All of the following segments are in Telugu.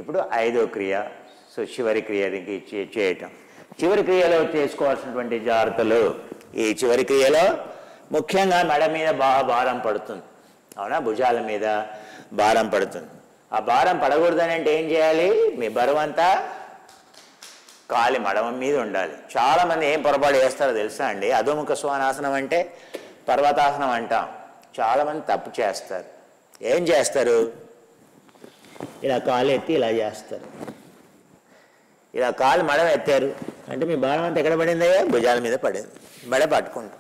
ఇప్పుడు ఐదో క్రియ సో చివరి క్రియకి చే- చేయటం చివరి క్రియలో చేసుకోవాల్సినటువంటి జాగ్రత్తలు ఈ చివరి క్రియలో ముఖ్యంగా మెడ మీద బాగా భారం పడుతుంది అవునా భుజాల మీద భారం పడుతుంది ఆ భారం పడకూడదని అంటే ఏం చేయాలి మీ బరువు అంతా కాలి మడమ మీద ఉండాలి చాలామంది ఏం పొరపాటు చేస్తారో తెలుసా అండి అధోముఖ స్వానాసనం అంటే పర్వతాసనం అంటాం చాలామంది తప్పు చేస్తారు ఏం చేస్తారు ఇలా కాలు ఎత్తి ఇలా చేస్తారు ఇలా కాలు మడమ ఎత్తారు అంటే మీ భారం అంతా ఎక్కడ పడిందయ్యా భుజాల మీద పడింది మెడ పట్టుకుంటాం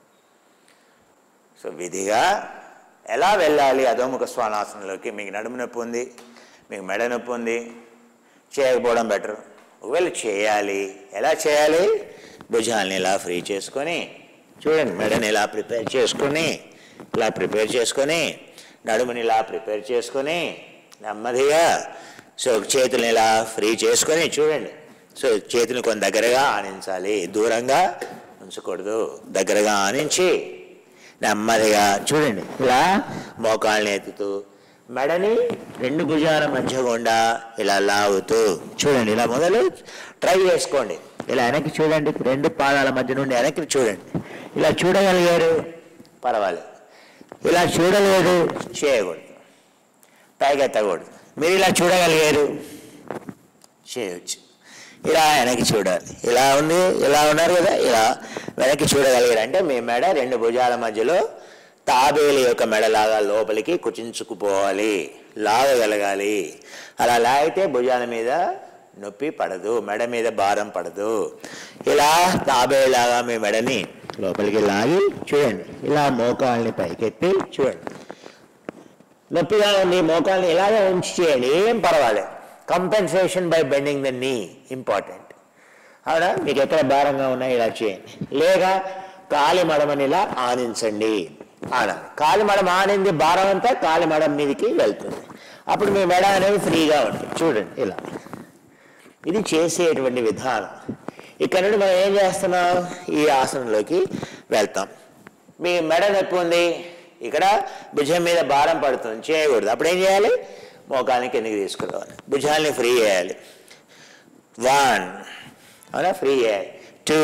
సో విధిగా ఎలా వెళ్ళాలి అధోముఖ స్వానాసనంలోకి మీకు నడుము నొప్పి ఉంది మీకు మెడ నొప్పి ఉంది చేయకపోవడం బెటర్ ఒకవేళ చేయాలి ఎలా చేయాలి భుజాల్ని ఇలా ఫ్రీ చేసుకొని చూడండి మెడని ఇలా ప్రిపేర్ చేసుకొని ఇలా ప్రిపేర్ చేసుకొని నడుముని ఇలా ప్రిపేర్ చేసుకొని నెమ్మదిగా సో చేతుల్ని ఇలా ఫ్రీ చేసుకొని చూడండి సో చేతులు కొంత దగ్గరగా ఆనించాలి దూరంగా ఉంచకూడదు దగ్గరగా ఆనించి నెమ్మదిగా చూడండి ఇలా మోకాళ్ళని ఎత్తుతూ మెడని రెండు భుజాల మధ్య గుండా ఇలా లాగుతూ చూడండి ఇలా మొదలు ట్రై చేసుకోండి ఇలా వెనక్కి చూడండి రెండు పాదాల మధ్య నుండి వెనక్కి చూడండి ఇలా చూడగలిగారు పర్వాలేదు ఇలా చూడలేదు చేయకూడదు పైకెత్తకూడదు మీరు ఇలా చూడగలిగారు చేయవచ్చు ఇలా వెనక్కి చూడాలి ఇలా ఉంది ఇలా ఉన్నారు కదా ఇలా వెనక్కి చూడగలిగారు అంటే మీ మెడ రెండు భుజాల మధ్యలో తాబేలు యొక్క మెడలాగా లోపలికి కుచించుకుపోవాలి లాగగలగాలి అలా లాగితే భుజాల మీద నొప్పి పడదు మెడ మీద భారం పడదు ఇలా తాబేలాగా మీ మెడని లోపలికి లాగి చూడండి ఇలా మోకాల్ని పైకెత్తి చూడండి నొప్పిగా ఉంది మోకాల్ని ఇలాగే ఉంచి చేయండి ఏం పర్వాలేదు compensation by bending the knee important అవునా మీకు ఎక్కడ భారంగా ఉన్నా ఇలా చేయండి లేక కాలి మడమని ఇలా ఆనించండి ఆనాలి కాలి మడం ఆనింది భారం అంతా కాలి మడం మీదకి వెళ్తుంది అప్పుడు మీ మెడ అనేది ఫ్రీగా ఉంటుంది చూడండి ఇలా ఇది చేసేటువంటి విధానం ఇక్కడ నుండి మనం ఏం చేస్తున్నాం ఈ ఆసనంలోకి వెళ్తాం మీ మెడ నొప్పి ఉంది ఇక్కడ భుజం మీద భారం పడుతుంది చేయకూడదు అప్పుడు ఏం చేయాలి మోకాల్ని కిందకి తీసుకురావాలి భుజాల్ని ఫ్రీ చేయాలి వన్ అవునా ఫ్రీ చేయాలి టూ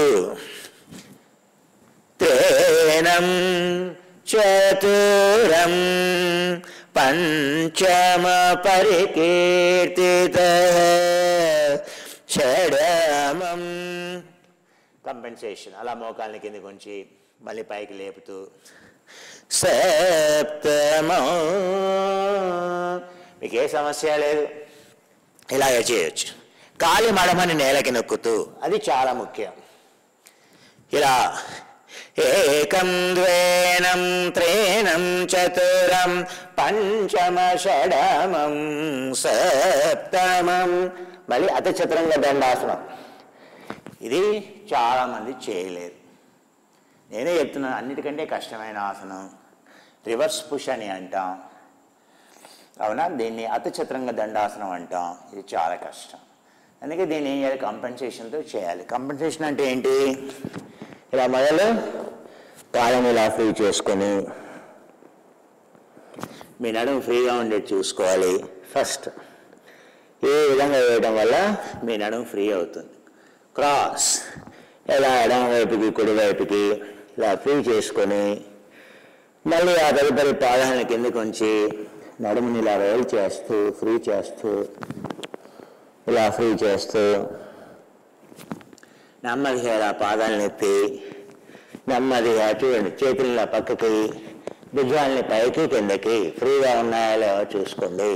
త్రేణం చతురం పంచమ పరికీర్తిత షడమం కంపెన్సేషన్ అలా మోకాల్ని కిందకి ఉంచి మళ్ళీ పైకి లేపుతూ సప్తమం మీకు ఏ సమస్య లేదు ఇలాగే చేయొచ్చు కాలి మడమని నేలకి నొక్కుతూ అది చాలా ముఖ్యం ఇలా ఏకం ద్వేనం త్రేణం చతురం పంచమ షడమం సప్తమం మళ్ళీ అతి చతురంగ దండాసనం ఇది చాలామంది చేయలేరు నేనే చెప్తున్నాను అన్నిటికంటే కష్టమైన ఆసనం రివర్స్ పుష్ అని అంటాం అవునా దీన్ని అతిచతురంగ దండాసనం అంటాం ఇది చాలా కష్టం అందుకే దీన్ని ఏం చేయాలి కంపెన్సేషన్తో చేయాలి కంపెన్సేషన్ అంటే ఏంటి ఇలా మొదలు కాళ్ళని ఇలా ఫ్రీ చేసుకొని మీ నడుము ఫ్రీగా ఉండేది చూసుకోవాలి ఫస్ట్ ఏ విధంగా వేయడం వల్ల మీ నడుము ఫ్రీ అవుతుంది క్రాస్ ఇలా ఎడమ వైపుకి కుడి వైపుకి ఇలా ఫ్రీ చేసుకొని మళ్ళీ ఆ తదుపరి పాదాలను కిందకి ఉంచి నడుముని ఇలా రోల్ చేస్తూ ఫ్రీ చేస్తూ ఇలా ఫ్రీ చేస్తూ నెమ్మదిగా ఇలా పాదాలను ఎత్తి నెమ్మదిగా చూడండి చేతులు ఇలా పక్కకి భుజాలని పైకి కిందకి ఫ్రీగా ఉన్నాయా లేవో చూసుకోండి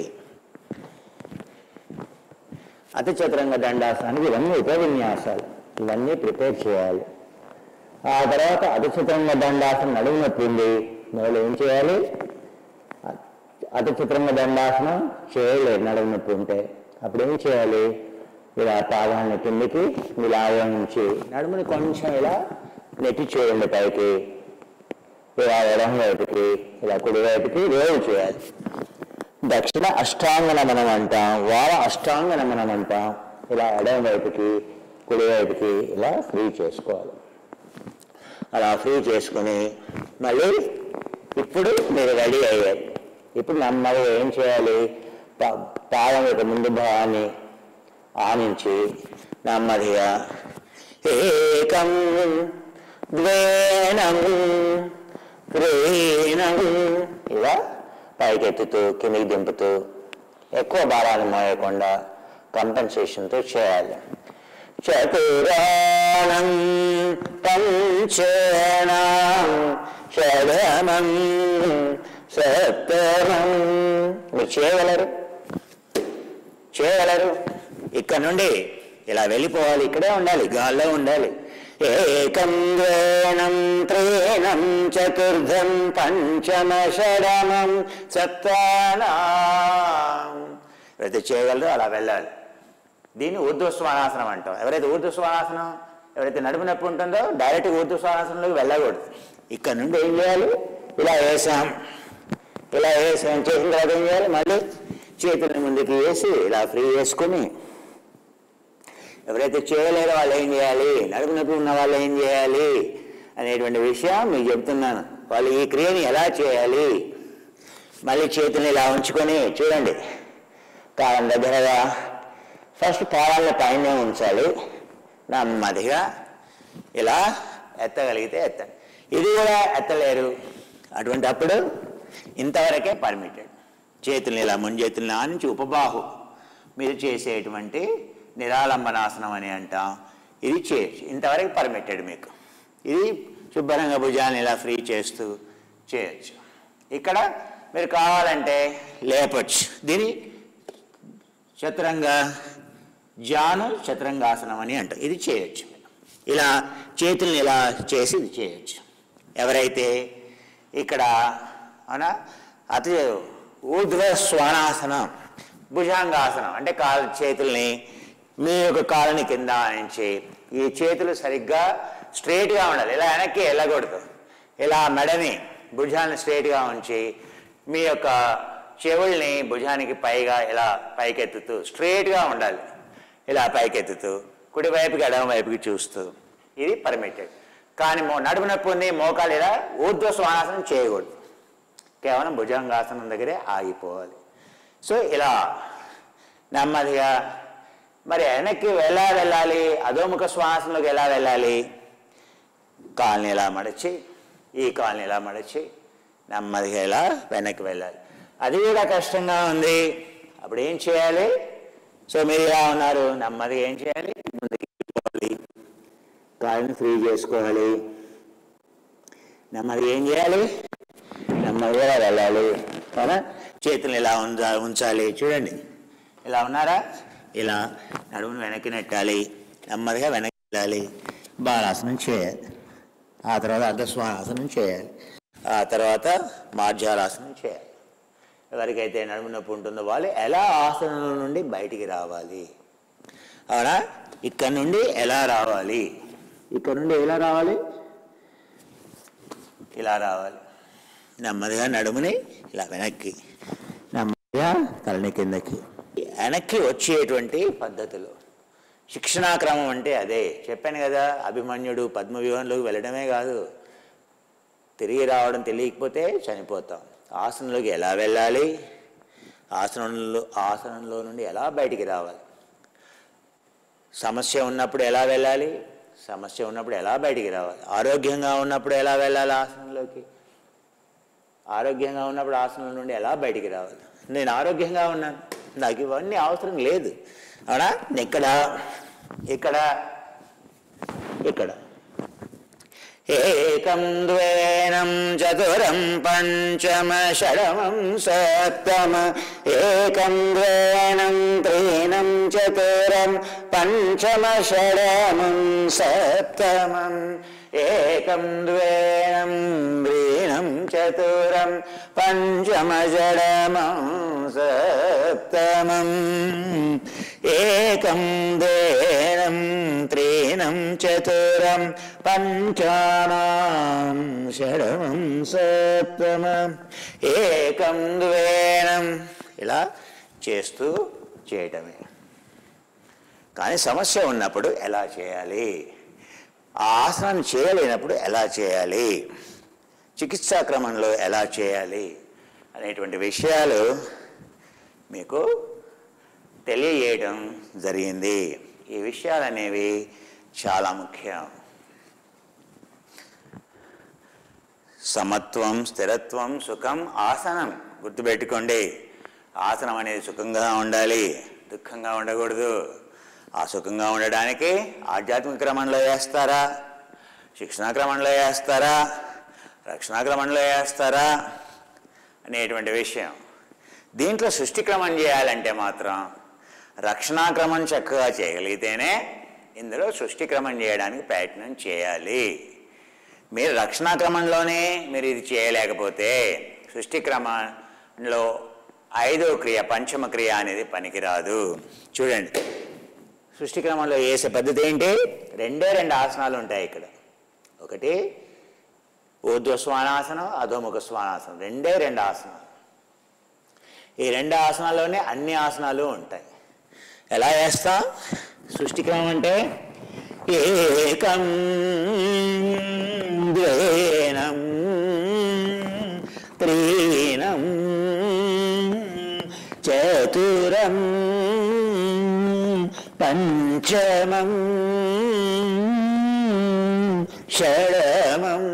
అతి చతురంగ దండాసనానికి ఇవన్నీ ఉపవిన్యాసాలు ఇవన్నీ ప్రిపేర్ చేయాలి ఆ తర్వాత అతి చతురంగ దండాసనం నడుము నొప్పి ఉంది మొదలు ఏం చేయాలి అతి చిత్రంగా దండాసనం చేయలేదు నడుము నొప్పి ఉంటే అప్పుడు ఏం చేయాలి ఇలా పాదాలను కిందికి ఇలా ఉంచి నడుముని కొంచెం ఇలా నెట్టి చూడండి పైకి ఇలా ఎడం వైపుకి ఇలా కుడి వైపుకి రోల్ చేయాలి దక్షిణ అష్టాంగ నమనం అంటాం వార అష్టాంగ నమనం అంటాం ఇలా ఎడం వైపుకి కుడి వైపుకి ఇలా ఫ్రీ చేసుకోవాలి అలా ఫ్రీ చేసుకుని మళ్ళీ ఇప్పుడు మీరు రెడీ అయ్యారు ఇప్పుడు నెమ్మదిగా ఏం చేయాలి పా- పాదం యొక్క ముందు భాగాన్ని ఆనించి నెమ్మదిగా ఏకం ద్వేనం త్రీనం ఇలా పైకెత్తుతూ కిందికి దింపుతూ ఎక్కువ భారాన్ని మోయకుండా కంపెన్సేషన్తో చేయాలి చతురాణం పంచేణం షడమం సప్తమం మీరు చేయగలరు చేయగలరు ఇక్కడ నుండి ఇలా వెళ్ళిపోవాలి ఇక్కడే ఉండాలి గాల్లో ఉండాలి ఏకం ద్వేణం త్రీణం చతుర్థం పంచమ షడమం సప్తానాం ఎవరైతే చేయగలరో అలా వెళ్ళాలి దీన్ని ఊర్ధ్వస్వానాసనం అంటాం ఎవరైతే ఊర్ధ్వస్వానాసనం ఎవరైతే నడుము నొప్పి ఉంటుందో డైరెక్ట్ ఊర్ధ్వస్వానాసనంలోకి వెళ్ళకూడదు ఇక్కడ నుండి ఏం చేయాలి ఇలా వేసాం ఇలా వేసాం చేసిన తర్వాత ఏం చేయాలి మళ్ళీ చేతుల్ని ముందుకు వేసి ఇలా ఫ్రీ చేసుకుని ఎవరైతే చేయలేరో వాళ్ళు ఏం చేయాలి నడుము నొప్పి ఉన్న వాళ్ళు ఏం చేయాలి అనేటువంటి విషయం మీకు చెప్తున్నాను వాళ్ళు ఈ క్రియని ఎలా చేయాలి మళ్ళీ చేతుల్ని ఇలా ఉంచుకొని చూడండి కాలం దగ్గరగా ఫస్ట్ పాదాలను పైనే ఉంచాలి నెమ్మదిగా ఇలా ఎత్తగలిగితే ఎత్తండి ఇది కూడా ఎత్తలేరు అటువంటి అప్పుడు ఇంతవరకే పర్మిటెడ్ చేతుల్ని ఇలా ముంజేతుల్ని ఆనించి ఉపబాహు మీరు చేసేటువంటి నిరాలంబనాసనం అని అంటాం ఇది చేయొచ్చు ఇంతవరకు పర్మిటెడ్ మీకు ఇది శుభ్రంగా భుజాన్ని ఇలా ఫ్రీ చేస్తూ చేయొచ్చు ఇక్కడ మీరు కావాలంటే లేపొచ్చు దీని చతురంగ జాను చతురంగాసనం అని అంటాం ఇది చేయొచ్చు ఇలా చేతుల్ని ఇలా చేసి ఇది చేయొచ్చు ఎవరైతే ఇక్కడ అవునా అతి ఊర్ధ్వ స్వానాసనం భుజంగాసనం అంటే కాలు చేతుల్ని మీ యొక్క కాలుని కింద ఆనించి ఈ చేతులు సరిగ్గా స్ట్రైట్గా ఉండాలి ఇలా వెనక్కి వెళ్ళకూడదు ఇలా మెడని భుజాన్ని స్ట్రైట్గా ఉంచి మీ యొక్క చెవుల్ని భుజానికి పైగా ఇలా పైకెత్తుతూ స్ట్రైట్గా ఉండాలి ఇలా పైకెత్తుతూ కుడివైపుకి ఎడమ వైపుకి చూస్తూ ఇది పర్మిటెడ్ కానీ మో నడుము నొప్పి ఉంది మోకాలు ఇలా ఊర్ధ్వ స్వానాసనం చేయకూడదు కేవలం భుజంగాసనం దగ్గరే ఆగిపోవాలి సో ఇలా నెమ్మదిగా మరి వెనక్కి ఎలా వెళ్ళాలి అధోముఖ శ్వాసంలోకి ఎలా వెళ్ళాలి కాల్ని ఇలా మడచి ఈ కాల్ని ఇలా మడచి నెమ్మదిగా ఇలా వెనక్కి వెళ్ళాలి అది కూడా కష్టంగా ఉంది అప్పుడు ఏం చేయాలి సో మీరు ఇలా ఉన్నారు నెమ్మదిగా ఏం చేయాలి ముందుకు వెళ్ళిపోవాలి కాళ్ళని ఫ్రీ చేసుకోవాలి నెమ్మదిగా ఏం చేయాలి నెమ్మదిగా వెళ్ళాలి అవునా చేతులు ఇలా ఉంచా ఉంచాలి చూడండి ఇలా ఉన్నారా ఇలా నడుమును వెనక్కి నెట్టాలి నెమ్మదిగా వెనక్కి వెళ్ళాలి బాలాసనం చేయాలి ఆ తర్వాత అర్ధస్వానాసనం చేయాలి ఆ తర్వాత మార్జాలాసనం చేయాలి ఎవరికైతే నడుము నొప్పి ఉంటుందో వాళ్ళు ఎలా ఆసనంలో నుండి బయటికి రావాలి అవునా ఇక్కడ నుండి ఎలా రావాలి ఇక్కడ నుండి ఎలా రావాలి ఇలా రావాలి నెమ్మదిగా నడుముని ఇలా వెనక్కి నెమ్మదిగా తలని కిందకి వెనక్కి వచ్చేటువంటి పద్ధతులు శిక్షణా క్రమం అంటే అదే చెప్పాను కదా అభిమన్యుడు పద్మవ్యూహంలోకి వెళ్ళడమే కాదు తిరిగి రావడం తెలియకపోతే చనిపోతాం ఆసనంలోకి ఎలా వెళ్ళాలి ఆసనంలో ఆసనంలో నుండి ఎలా బయటికి రావాలి సమస్య ఉన్నప్పుడు ఎలా వెళ్ళాలి సమస్య ఉన్నప్పుడు ఎలా బయటికి రావాలి ఆరోగ్యంగా ఉన్నప్పుడు ఎలా వెళ్ళాలి ఆసనంలోకి ఆరోగ్యంగా ఉన్నప్పుడు ఆసనం నుండి ఎలా బయటికి రావాలి నేను ఆరోగ్యంగా ఉన్నాను నాకు ఇవన్నీ అవసరం లేదు అవునా ఇక్కడ ఇక్కడ ఇక్కడ ఏకం ద్వేనం చతురం పంచమ షడమం సప్తమ ఏకం ద్వేనం త్రీణం చతురం పంచమ షడమం సప్తమం ఏకం ద్వేనం వ్రీణం చతురం పంచమ షడమం సప్తమం ఏకం ద్వేనం త్రీణం చతురం పంచానాం షడమం సప్తమం ఏకం ద్వేనం ఇలా చేస్తూ చేయటమే కానీ సమస్య ఉన్నప్పుడు ఎలా చేయాలి ఆ ఆసనం చేయలేనప్పుడు ఎలా చేయాలి చికిత్సా క్రమంలో ఎలా చేయాలి అనేటువంటి విషయాలు మీకు తెలియజేయడం జరిగింది ఈ విషయాలు అనేవి చాలా ముఖ్యం సమత్వం స్థిరత్వం సుఖం ఆసనం గుర్తుపెట్టుకోండి ఆసనం అనేది సుఖంగా ఉండాలి దుఃఖంగా ఉండకూడదు ఆ సుఖంగా ఉండడానికి ఆధ్యాత్మిక క్రమంలో వేస్తారా శిక్షణా క్రమంలో వేస్తారా రక్షణా క్రమంలో వేస్తారా అనేటువంటి విషయం దీంట్లో సృష్టి క్రమం చేయాలంటే మాత్రం రక్షణా క్రమం చక్కగా చేయగలిగితేనే ఇందులో సృష్టి క్రమం చేయడానికి ప్రయత్నం చేయాలి మీరు రక్షణా క్రమంలోనే మీరు ఇది చేయలేకపోతే సృష్టి క్రమంలో ఐదో క్రియ పంచమ క్రియ అనేది పనికిరాదు చూడండి సృష్టి క్రమంలో వేసే పద్ధతి ఏంటి రెండే రెండు ఆసనాలు ఉంటాయి ఇక్కడ ఒకటి ఊర్ధ్వ శ్వానాసనం అధోముఖ శ్వానాసనం రెండే రెండు ఆసనాలు ఈ రెండు ఆసనాల్లోనే అన్ని ఆసనాలు ఉంటాయి ఎలా వేస్తాం సృష్టి క్రమం అంటే ఏకం ద్వేనం త్రీణం చతురం పంచమం షడమం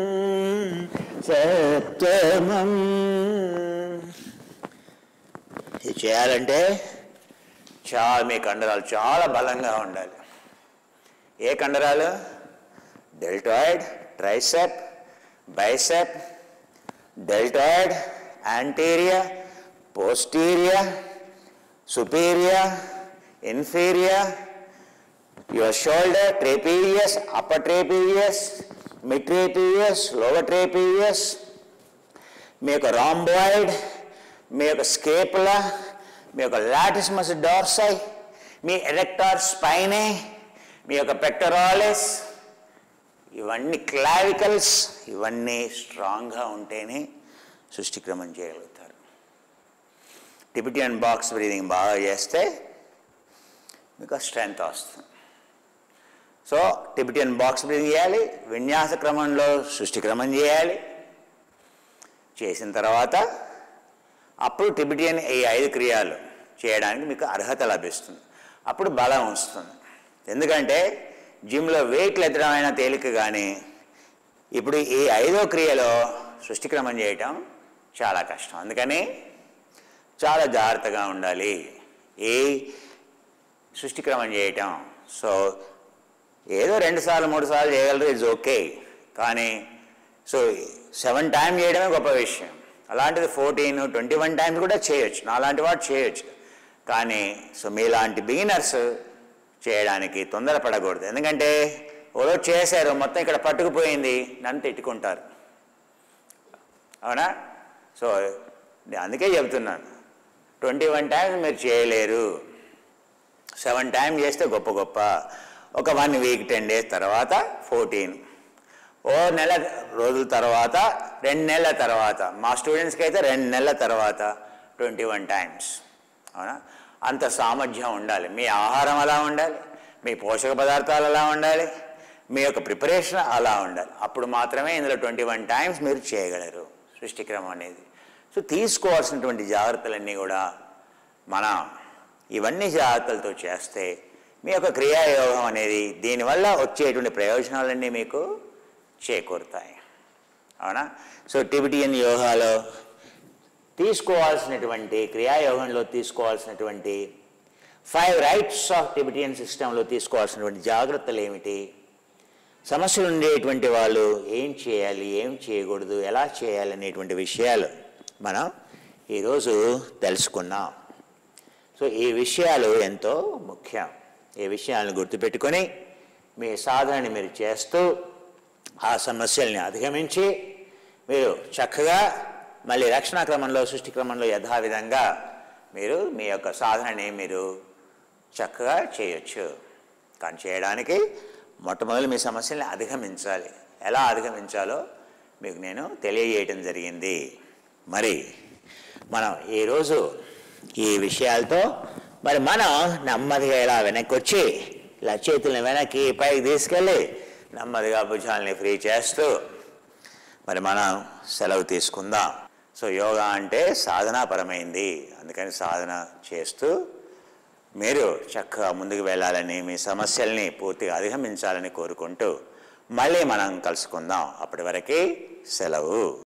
సప్తమం ఇది చేయాలంటే చాలా మీ కండరాలు చాలా బలంగా ఉండాలి ఏ కండరాలు deltoid tricep bicep deltoid anterior posterior superior inferior your shoulder trapezius upper trapezius mid trapezius lower trapezius మీ యొక్క రాంబాయిడ్ మీ యొక్క స్కేపులా మీ యొక్క లాటిస్ మస్ డార్సై మీ ఎరెక్టార్ స్పైనే మీ యొక్క పెక్టరాలిస్ ఇవన్నీ క్లావికల్స్ ఇవన్నీ స్ట్రాంగ్గా ఉంటేనే సృష్టిక్రమం చేయగలుగుతారు టిబిటియన్ బాక్స్ బ్రీదింగ్ బాగా చేస్తే మీకు స్ట్రెంగ్త్ వస్తుంది సో టిబిటియన్ బాక్స్ బ్రీదింగ్ చేయాలి విన్యాస క్రమంలో సృష్టి క్రమం చేయాలి చేసిన తర్వాత అప్పుడు టిబిటియన్ ఈ ఐదు క్రియాలు చేయడానికి మీకు అర్హత లభిస్తుంది అప్పుడు బలం వస్తుంది ఎందుకంటే జిమ్లో వెయిట్లు ఎత్తడమైన తేలిక కానీ ఇప్పుడు ఈ ఐదో క్రియలో సృష్టిక్రమం చేయటం చాలా కష్టం అందుకని చాలా జాగ్రత్తగా ఉండాలి ఈ సృష్టిక్రమం చేయటం సో ఏదో రెండు సార్లు మూడు సార్లు చేయగలరు ఇట్స్ ఓకే కానీ సో సెవెన్ టైం చేయడమే గొప్ప విషయం అలాంటిది ఫోర్టీన్ ట్వంటీ వన్ టైమ్స్ కూడా చేయొచ్చు నాలాంటి వాడు చేయొచ్చు కానీ సో మీలాంటి బిగినర్స్ చేయడానికి తొందరపడకూడదు ఎందుకంటే ఓరో చేశారు మొత్తం ఇక్కడ పట్టుకుపోయింది నన్ను తిట్టుకుంటారు అవునా సో నేను అందుకే చెబుతున్నాను ట్వంటీ వన్ టైమ్స్ మీరు చేయలేరు సెవెన్ టైం చేస్తే గొప్ప గొప్ప ఒక వన్ వీక్ టెన్ డేస్ తర్వాత ఫోర్టీన్ ఓ నెల రోజుల తర్వాత రెండు నెలల తర్వాత మా స్టూడెంట్స్కి అయితే రెండు నెలల తర్వాత ట్వంటీ వన్ టైమ్స్ అవునా అంత సామర్థ్యం ఉండాలి మీ ఆహారం అలా ఉండాలి మీ పోషక పదార్థాలు అలా ఉండాలి మీ యొక్క ప్రిపరేషన్ అలా ఉండాలి అప్పుడు మాత్రమే ఇందులో ట్వంటీ వన్ టైమ్స్ మీరు చేయగలరు సృష్టిక్రమం అనేది సో తీసుకోవాల్సినటువంటి జాగ్రత్తలన్నీ కూడా మన ఇవన్నీ జాగ్రత్తలతో చేస్తే మీ యొక్క క్రియాయోగం అనేది దీనివల్ల వచ్చేటువంటి ప్రయోజనాలన్నీ మీకు చేకూరుతాయి అవునా సో టిబిటియన్ యోగాలో తీసుకోవాల్సినటువంటి క్రియాయోగంలో తీసుకోవాల్సినటువంటి ఫైవ్ రైట్స్ ఆఫ్ టిబిటియన్ సిస్టంలో తీసుకోవాల్సినటువంటి జాగ్రత్తలు ఏమిటి సమస్యలు ఉండేటువంటి వాళ్ళు ఏం చేయాలి ఏం చేయకూడదు ఎలా చేయాలి అనేటువంటి విషయాలు మనం ఈరోజు తెలుసుకున్నాం సో ఈ విషయాలు ఎంతో ముఖ్యం ఈ విషయాలను గుర్తుపెట్టుకొని మీ సాధనని మీరు చేస్తూ ఆ సమస్యల్ని అధిగమించి మీరు చక్కగా మళ్ళీ రక్షణ క్రమంలో సృష్టి క్రమంలో యథావిధంగా మీరు మీ యొక్క సాధనని మీరు చక్కగా చేయొచ్చు కానీ చేయడానికి మొట్టమొదటి మీ సమస్యల్ని అధిగమించాలి ఎలా అధిగమించాలో మీకు నేను తెలియజేయటం జరిగింది మరి మనం ఈరోజు ఈ విషయాలతో మరి మనం నెమ్మదిగా ఇలా వెనక్కి వచ్చి ఇలా చేతుల్ని వెనక్కి పైకి తీసుకెళ్ళి నెమ్మదిగా భుజాలని ఫ్రీ చేస్తూ మరి మనం సెలవు తీసుకుందాం సో యోగా అంటే సాధనాపరమైంది అందుకని సాధన చేస్తూ మీరు చక్కగా ముందుకు వెళ్ళాలని మీ సమస్యల్ని పూర్తిగా అధిగమించాలని కోరుకుంటూ మళ్ళీ మనం కలుసుకుందాం అప్పటి వరకు సెలవు